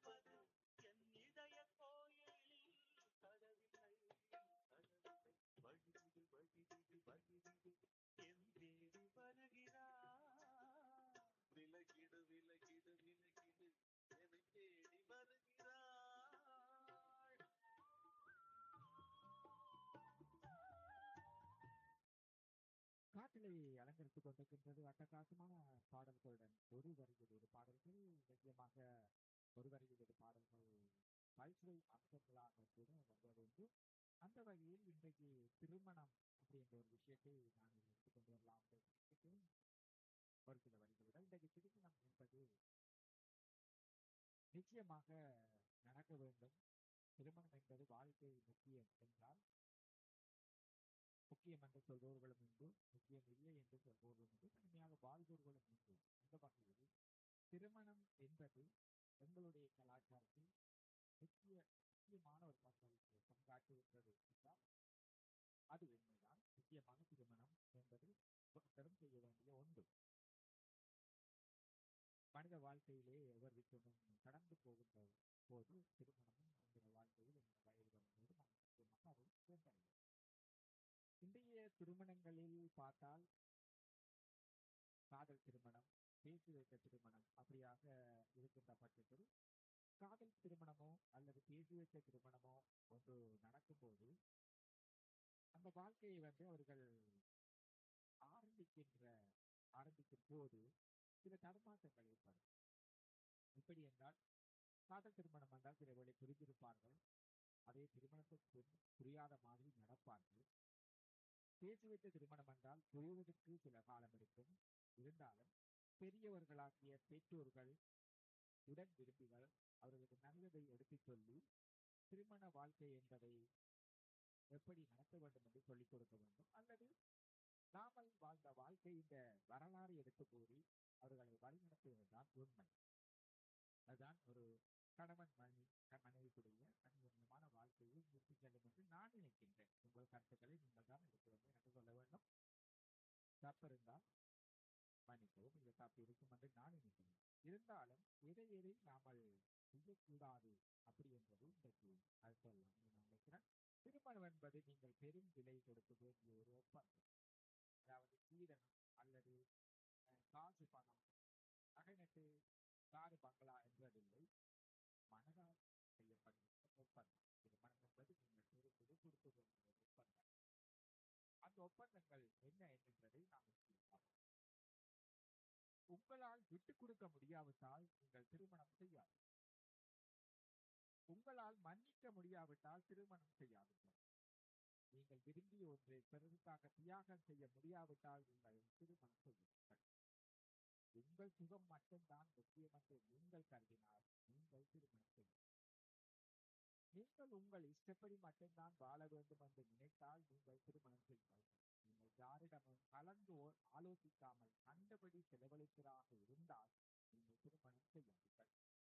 திறப்பது என் இதய கோயிலில் கதவில்லை கதவில்லை வழிவிடு வழிவிடு வழிவிடு என் தேடி வருகிறார் விலகிடு விலகிடு விலகிடு என்னை தேடி வருகிறாள் காட்டிலை அலங்கரித்துக் கொண்டிருக்கின்றது அட்டகாசமான பாடல்களுடன் ஒரு வரியில் ஒரு பாடல்கள் நிச்சயமாக ஒரு வரியில் ஒரு பாடல்கள் பல்சுவை அம்சங்களாக கூட வருவதுண்டு அந்த வகையில் இன்றைக்கு திருமணம் அப்படின்ற ஒரு விஷயத்தை நான் எடுத்துக்கொண்டு வரலாம் அப்படின்னு ஒரு சில வரிகளுடன் இன்றைக்கு திருமணம் என்பது நிச்சயமாக நடக்க வேண்டும் திருமணம் என்பது வாழ்க்கை முக்கியம் என்றால் முக்கியம் என்று சொல்பவர்களும் உண்டு முக்கியம் இல்லை என்று சொல்பவர்களும் உண்டு தனிமையாக வாழ்பவர்களும் உண்டு அந்த வகையில் திருமணம் என்பது எங்களுடைய கலாச்சாரத்தில் முக்கிய முக்கியமான ஒரு பங்களிப்பு பங்காற்றுகின்றது என்றால் அது உண்மைதான் முக்கியமாக திருமணம் என்பது ஒருத்தரும் செய்ய வேண்டிய ஒன்று மனித வாழ்க்கையிலே ஒவ்வொரு விஷயமும் கடந்து போகின்ற போது திருமணமும் என்கிற வாழ்க்கையில் எங்கள் வயது வரும்போது நாம் நிச்சயமாக அதை சேர்ந்தடைவோம் இன்றைய திருமணங்களில் பார்த்தால் காதல் திருமணம் பேசி வைத்த திருமணம் அப்படியாக இருக்கின்ற பட்சத்தில் காதல் திருமணமோ அல்லது பேசி வைத்த திருமணமோ ஒன்று நடக்கும்போது அந்த வாழ்க்கையை வந்து அவர்கள் ஆரம்பிக்கின்ற ஆரம்பிக்கும் போது சில தடுமாற்றங்கள் ஏற்படும் எப்படி என்றால் காதல் திருமணம் என்றால் சில வேளை புரிந்திருப்பார்கள் அதே திருமணத்துக்கு புரியாத மாதிரி நடப்பார்கள் பேசி வைத்த திருமணம் என்றால் புரிவதற்கு சில காலம் எடுக்கும் இருந்தாலும் பெரியவர்களாகிய பெற்றோர்கள் உடன் விரும்பிகள் அவர்களுக்கு நல்லதை எடுத்துச் சொல்லி திருமண வாழ்க்கை என்பதை எப்படி நடத்த வேண்டும் என்று சொல்லிக் கொடுக்க வேண்டும் அல்லது நாமல் வாழ்ந்த வாழ்க்கை இந்த வரலாறு எடுத்து கூறி அவர்களை வழிநடத்துவதுதான் உண்மை அதுதான் ஒரு கணவன் மனைவி மனைவிக்குடைய அந்யோன்யமான வாழ்க்கையை நிறுத்தி செல்லும் என்று நான் நினைக்கின்றேன் உங்கள் கருத்துக்களை நீங்கள் தான் எடுத்து வந்து எனக்கு சொல்ல வேண்டும் தப்பு இருந்தால் மன்னிக்கவும் இது தப்பு இருக்கும் என்று நான் நினைக்கிறேன் இருந்தாலும் எதை எதை நாமல் செய்யக்கூடாது அப்படி என்பது இன்றைக்கு அது சொல்லலாம் நான் நினைக்கிறேன் திருமணம் என்பது நீங்கள் பெரும் விலை கொடுக்க வேண்டிய ஒரு ஒப்பந்தம் அதாவது சீதனம் அல்லது காசு பணம் நகைநட்டு காரு பங்களா என்பதில்லை மனதால் செய்யப்படுகின்ற ஒப்பந்தம் திருமணம் என்பது நீங்கள் பெரு விலை கொடுக்க வேண்டிய ஒரு ஒப்பந்தம் அந்த ஒப்பந்தங்கள் என்ன என்பதை நாம் பார்ப்போம் உங்களால் விட்டுக் கொடுக்க முடியாவிட்டால் நீங்கள் திருமணம் செய்யாது உங்களால் மன்னிக்க முடியாவிட்டால் திருமணம் செய்யாதீர்கள் நீங்கள் விரும்பிய ஒன்றை பிறருக்காக தியாகம் செய்ய முடியாவிட்டால் நீங்கள் திருமணம் செய்யுங்கள் உங்கள் சுகம் மட்டும்தான் முக்கியம் என்று நீங்கள் கருதினால் நீங்கள் திருமணம் செய்யுங்கள் நீங்கள் உங்கள் இஷ்டப்படி மட்டும்தான் வாழ வேண்டும் என்று நினைத்தால் நீங்கள் திருமணம் செய்யுங்கள் நீங்கள் யாரிடமும் கலந்து ஆலோசிக்காமல் கண்டபடி செலவழிப்பதாக இருந்தால் நீங்கள் திருமணம் செய்யாதீர்கள்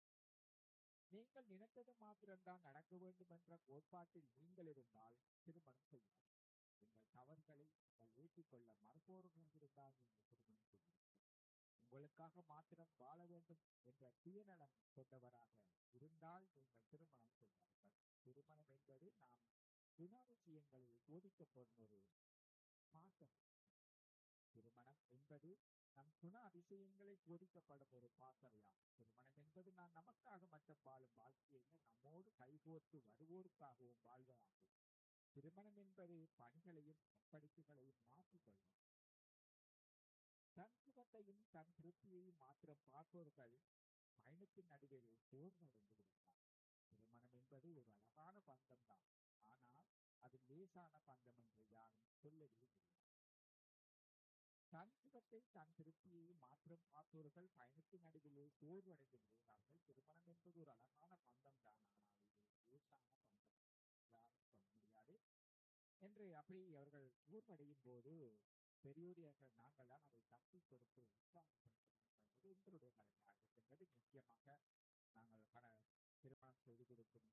நீங்கள் நினைத்தது மாத்திரம்தான் நடக்க வேண்டும் என்ற கோட்பாட்டில் நீங்கள் இருந்தால் திருமணம் செய்யாது உங்கள் தவறுகளை நீங்கள் ஏற்றுக்கொள்ள மறுப்போர்கள் இருந்தால் நீங்கள் திருமணம் செய்வீர்கள் உங்களுக்காக மாத்திரம் வாழ வேண்டும் என்ற சுயநலம் கொண்டவராக இருந்தால் நீங்கள் திருமணம் செய்வார்கள் திருமணம் என்பது நாம் குணாதிசயங்களில் போதிக்கப்படும் ஒரு பாசம் திருமணம் என்பது நம் குண அதிசயங்களை போதிக்கப்படும் ஒரு பாசறையாகும் திருமணம் என்பது நான் நமக்காக மட்டும் வாழும் வாழ்க்கையை நம்மோடு கைகோர்த்து வருவோருக்காகவும் வாழ்வதாகும் திருமணம் என்பது பணிகளையும் படிப்புகளையும் மாற்றிக்கொள்ளும் தன் சுகத்தையும் தன் திருப்தியையும் மாத்திரம் பார்ப்பவர்கள் பயணத்தின் நடுவில் சோர்வடைந்து விடுகிறார் திருமணம் என்பது ஒரு அழகான பந்தம் தான் ஆனால் அது லேசான பந்தம் என்று யாரும் சொல்லவே இல்லை தன் சுகத்தை தன் திருப்தியை மாற்றம் பார்ப்பவர்கள் பயணத்தின் நடுவிலே சோர்வடைந்து விடுகிறார்கள் திருமணம் என்பது ஒரு அழகான பந்தம் தான் ஆனால் இது லேசான பந்தம் யாரும் சொல்ல முடியாது என்று அப்படி அவர்கள் சோர்வடையும் போது பெரியோரியாக நாங்கள் தான் அதை தப்பி கொடுத்து உற்சாகப்படுத்த வேண்டும் என்பது எங்களுடைய கடமையாக இருக்கின்றது முக்கியமாக நாங்கள் பல திருமணம் செய்து கொடுக்கும்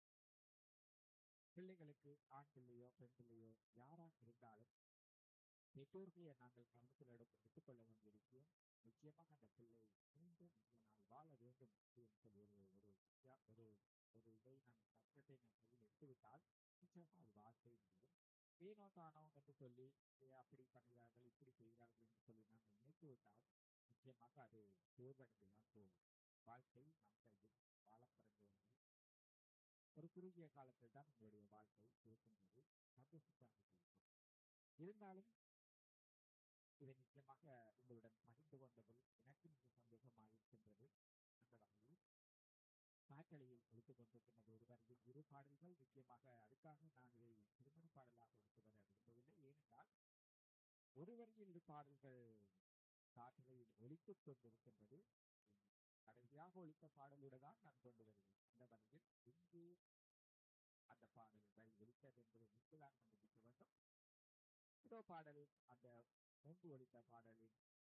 பிள்ளைகளுக்கு ஆண் பிள்ளையோ பெண் பிள்ளையோ யாராக இருந்தாலும் பெற்றோர்களை நாங்கள் கவனத்தில் எடுத்து எடுத்துக்கொள்ள வேண்டிய விஷயம் நிச்சயமாக அந்த பிள்ளை மீண்டும் நாள் வாழ வேண்டும் என்று சொல்லி ஒரு ஒரு ஒரு ஒரு இதை நான் சப்ஜெக்டை நான் கையில் எடுத்துவிட்டால் நிச்சயமாக அது வாழ்க்கை முடியும் ஏனோ தானோ என்று சொல்லி "ஏ, அப்படி பண்ணுகிறார்கள் இப்படி செய்கிறார்கள் என்று சொல்லி நாங்கள் நினைத்து விட்டால் நிச்சயமாக அது சோர்வடைந்து தான் போகும் வாழ்க்கை நம் கையில் வாழ பிறந்தவர்கள் ஒரு குறுகிய காலத்தில் தான் உங்களுடைய வாழ்க்கை இருக்கின்றது சந்தோஷமாக இருக்கும் இருந்தாலும் இதை நிச்சயமாக உங்களுடன் பகிர்ந்து கொண்டதில் எனக்கு மிக சந்தோஷமாக இருக்கின்றது அந்த வகையில் சாக்கலையில் ஒழித்துக் கொண்டிருக்கின்றது ஒரு வரையில் இரு பாடல்கள் நிச்சயமாக அதுக்காக நான் இதை திருமண பாடலாக எடுத்து வர விரும்பவில்லை ஏனென்றால் ஒரு வரையில் இரு பாடல்கள் சாக்கலையில் ஒழித்துக் கொண்டிருக்கின்றது கடைசியாக ஒழித்த பாடலோடு தான் நான் கொண்டு வருகிறேன் அந்த வகையில் இங்கு அந்த பாடல் வரி ஒழித்தது என்பதை முன்புதான் கண்டுபிடிக்க வேண்டும் இதோ பாடல் அந்த மூன்று ஒழித்த பாடலின்